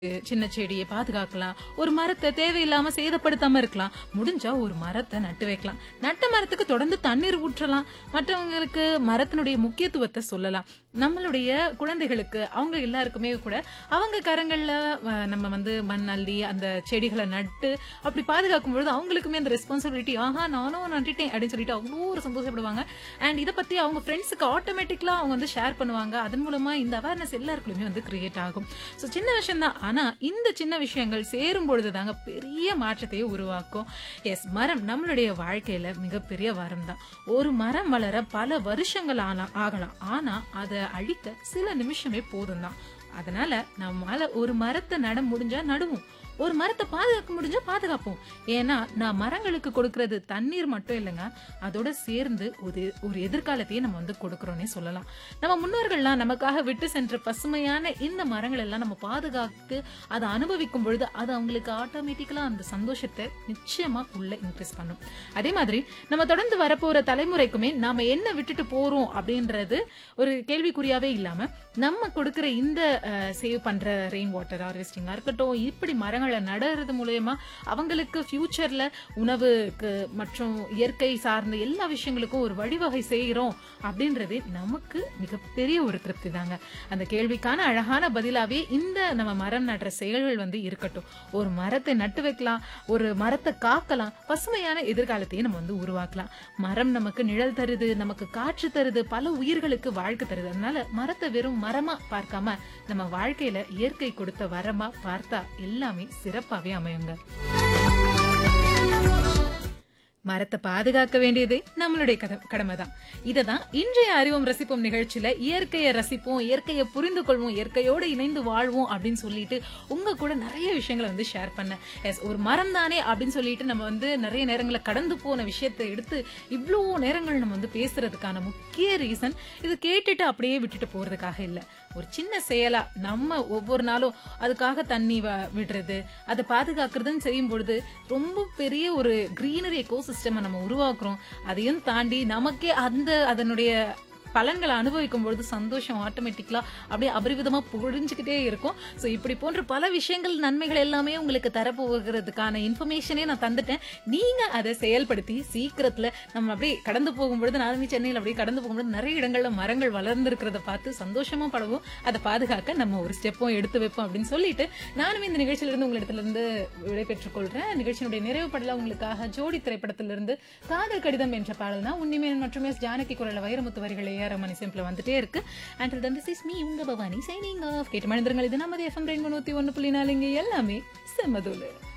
சின்ன செடியை பாதுகாக்கலாம் ஒரு மரத்தை தேவையில்லாம சேதப்படுத்தாம இருக்கலாம் முடிஞ்சா ஒரு மரத்தை நட்டு வைக்கலாம் நட்ட மரத்துக்கு தொடர்ந்து தண்ணீர் ஊற்றலாம் மற்றவங்களுக்கு மரத்தினுடைய முக்கியத்துவத்தை சொல்லலாம் நம்மளுடைய குழந்தைகளுக்கு அவங்க எல்லாருக்குமே கூட அவங்க கரங்கள்ல அஹ், நம்ம வந்து மண் அள்ளி அந்த செடிகளை நட்டு அப்படி பாதுகாக்கும் பொழுது அவங்களுக்குமே அந்த ரெஸ்பான்சிபிலிட்டி ஆஹா நானும் நட்டுட்டேன் அப்படின்னு சொல்லிட்டு அவ்வளோ ஒரு சந்தோஷப்படுவாங்க அண்ட் இதை பத்தி அவங்க ஃப்ரெண்ட்ஸுக்கு ஆட்டோமேட்டிக்கலா அவங்க வந்து ஷேர் பண்ணுவாங்க அதன் மூலமா இந்த அவேர்னஸ் எல்லாருக்குள்ளயுமே வந்து கிரியேட் ஆகும் ஸோ சின்ன விஷயம் தான் ஆனா இந்த சின்ன விஷயங்கள் சேரும் பொழுது தாங்க பெரிய மாற்றத்தையே உருவாக்கும் எஸ் மரம் நம்மளுடைய வாழ்க்கையில மிகப்பெரிய வரம் தான் ஒரு மரம் வளர பல வருஷங்கள் ஆனா ஆகலாம் ஆனா அதை அழிக்க சில நிமிஷமே போதும் தான் அதனால நம்மால ஒரு மரத்தை நட முடிஞ்சா நடுவோம் ஒரு மரத்தை பாதுகாக்க முடிஞ்சா பாதுகாப்போம் ஏன்னா நான் மரங்களுக்கு கொடுக்கறது தண்ணீர் மட்டும் இல்லைங்க அதோட சேர்ந்து ஒரு ஒரு எதிர்காலத்தையே நம்ம வந்து கொடுக்கறோம்னே சொல்லலாம் நம்ம முன்னோர்கள்லாம் நமக்காக விட்டு சென்ற பசுமையான இந்த மரங்கள் எல்லாம் நம்ம பாதுகாத்து அதை அனுபவிக்கும் பொழுது அது அவங்களுக்கு ஆட்டோமேட்டிக்கலா அந்த சந்தோஷத்தை நிச்சயமா உள்ள இன்க்ரீஸ் பண்ணும் அதே மாதிரி நம்ம தொடர்ந்து வரப்போற தலைமுறைக்குமே நாம என்ன விட்டுட்டு போறோம் அப்படின்றது ஒரு கேள்விக்குறியாவே இல்லாம நம்ம கொடுக்கிற இந்த சேவ் பண்ற ரெயின் வாட்டர் ஹார்வெஸ்டிங்கா இருக்கட்டும் இப்படி மரங்களை நடுறது மூலயமா அவங்களுக்கு ஃபியூச்சர்ல உணவுக்கு மற்றும் இயற்கை சார்ந்த எல்லா விஷயங்களுக்கும் ஒரு வழிவகை செய்கிறோம் அப்படின்றதே நமக்கு மிகப்பெரிய ஒரு திருப்தி தாங்க அந்த கேள்விக்கான அழகான பதிலாவே இந்த நம்ம மரம் நடுற செயல்கள் வந்து இருக்கட்டும் ஒரு மரத்தை நட்டு வைக்கலாம் ஒரு மரத்தை காக்கலாம் பசுமையான எதிர்காலத்தையும் நம்ம வந்து உருவாக்கலாம் மரம் நமக்கு நிழல் தருது நமக்கு காற்று தருது பல உயிர்களுக்கு வாழ்க்கை தருது அதனால மரத்தை வெறும் மரமா பார்க்காம நம்ம வாழ்க்கையில இயற்கை கொடுத்த வரமா பார்த்தா எல்லாமே சிறப்பாவே அமையுங்க மரத்தை பாதுகாக்க வேண்டியது நம்மளுடைய கத- கடமை தான் இதை தான் இன்றைய அறிவோம் ரசிப்போம் நிகழ்ச்சியில இயற்கையை ரசிப்போம் இயற்கையை புரிந்து கொள்வோம் இயற்கையோடு இணைந்து வாழ்வோம் அப்படின்னு சொல்லிட்டு உங்க கூட நிறைய விஷயங்களை வந்து ஷேர் பண்ணேன் எஸ் ஒரு மரம் தானே அப்படின்னு சொல்லிட்டு நம்ம வந்து நிறைய நேரங்களில் கடந்து போன விஷயத்தை எடுத்து இவ்வளோ நேரங்கள் நம்ம வந்து பேசுறதுக்கான முக்கிய ரீசன் இது கேட்டுட்டு அப்படியே விட்டுட்டு போறதுக்காக இல்லை ஒரு சின்ன செயலா நம்ம ஒவ்வொரு நாளும் அதுக்காக தண்ணி வ- விடுறது அதை பாதுகாக்கிறதுன்னு செய்யும் பொழுது ரொம்ப பெரிய ஒரு கிரீனரி எக்கோ சிஸ்டம் நம்ம உருவாக்குறோம் அதையும் தாண்டி நமக்கே அந்த அதனுடைய பலன்களை அனுபவிக்கும் பொழுது சந்தோஷம் ஆட்டோமேட்டிக்கலா அப்படியே அபரிவிதமா புழிஞ்சுக்கிட்டே இருக்கும் ஸோ இப்படி போன்ற பல விஷயங்கள் நன்மைகள் எல்லாமே உங்களுக்கு தரப்போகிறதுக்கான இன்ஃபர்மேஷனே நான் தந்துட்டேன் நீங்க அதை செயல்படுத்தி சீக்கிரத்துல நம்ம அப்படியே கடந்து போகும்பொழுது நானுமே சென்னையில் அப்படியே கடந்து போகும்பொழுது நிறைய இடங்கள்ல மரங்கள் வளர்ந்துருக்கிறத பார்த்து சந்தோஷமும் படவும் அதை பாதுகாக்க நம்ம ஒரு ஸ்டெப்பும் எடுத்து வைப்போம் அப்படின்னு சொல்லிட்டு நானுமே இந்த நிகழ்ச்சியிலிருந்து உங்களிடத்துல இருந்து விடைபெற்றுக் கொள்றேன் நிகழ்ச்சியினுடைய நிறைவு படல உங்களுக்காக ஜோடி திரைப்படத்திலிருந்து காதல் கடிதம் என்ற பாடல் தான் உன்னிமேன் மற்றும் எஸ் ஜானகி குரல வைரமுத்து வரிகள் ஏஆர் மணி சிம்பிள் வந்துட்டே இருக்கு and then this is me உங்க பவானி சைனிங் ஆஃப் கேட்டு மனிதர்கள் இது நமது எஃப்எம் ரெண்டு நூத்தி ஒன்னு புள்ளி நாலு இங்க எல்லாமே செம்மதூலு